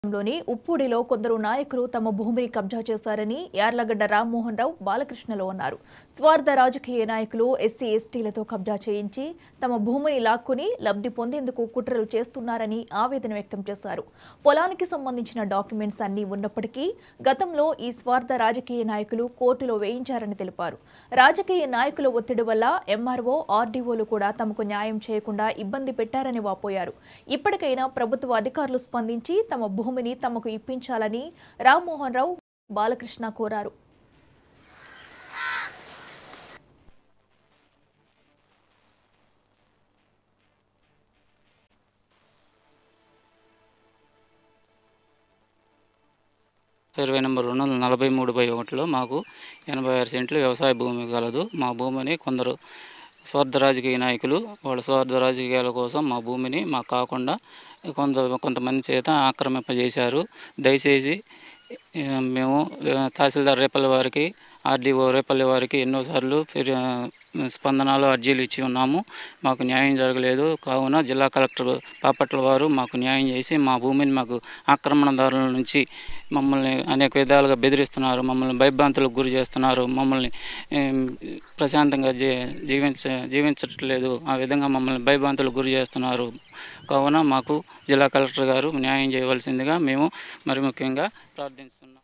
లోని ఉప్పూడిలో కొందరు నాయకులు తమ భూమిని కబ్జా చేశారని యార్లగడ్డ రామ్మోహన్ రావు బాలకృష్ణలో అన్నారు స్వార్థ రాజకీయ నాయకులు ఎస్సీ ఎస్టీలతో కబ్జా చేయించి తమ భూమిని లాక్కుని లబ్ధి పొందేందుకు కుట్రలు చేస్తున్నారని ఆవేదన వ్యక్తం చేశారు పొలానికి సంబంధించిన డాక్యుమెంట్స్ అన్నీ ఉన్నప్పటికీ గతంలో ఈ స్వార్థ రాజకీయ నాయకులు కోర్టులో వేయించారని తెలిపారు రాజకీయ నాయకుల ఒత్తిడి వల్ల ఎంఆర్ఓ ఆర్డీఓలు కూడా తమకు న్యాయం చేయకుండా ఇబ్బంది పెట్టారని వాపోయారు ఇప్పటికైనా ప్రభుత్వ అధికారులు స్పందించి తమ భూమిని తమకు ఇప్పించాలని రామ్మోహన్ రావు బాలకృష్ణ కోరారు ఇరవై నెంబర్ రెండు వందల నలభై మూడు బై ఒకటిలో మాకు ఎనభై ఆరు సెంట్లు వ్యవసాయ భూమి కలదు మా భూమిని కొందరు స్వార్థ రాజకీయ నాయకులు వాళ్ళ స్వార్థ రాజకీయాల కోసం మా భూమిని మాకు కాకుండా కొంత కొంతమంది చేత ఆక్రమింపజేశారు దయచేసి ఆ, మేము ఆ, తహసీల్దార్ రేపల్లి వారికి ఆర్డీఓ రేపల్లి వారికి ఎన్నోసార్లు ఫిర్యా స్పందనలు అర్జీలు ఇచ్చి ఉన్నాము మాకు న్యాయం జరగలేదు కావున జిల్లా కలెక్టర్ పాపట్ల వారు మాకు న్యాయం చేసి మా భూమిని మాకు ఆక్రమణదారుల నుంచి మమ్మల్ని అనేక విధాలుగా బెదిరిస్తున్నారు మమ్మల్ని భయభ్రాంతులకు గురి చేస్తున్నారు మమ్మల్ని ఏం, ప్రశాంతంగా జీ జీవించ జీవించట్లేదు ఆ విధంగా మమ్మల్ని భయభ్రాంతులకు గురి చేస్తున్నారు కావున మాకు జిల్లా కలెక్టర్ గారు న్యాయం చేయవలసిందిగా మేము మరి ముఖ్యంగా ప్రార్థిస్తున్నాం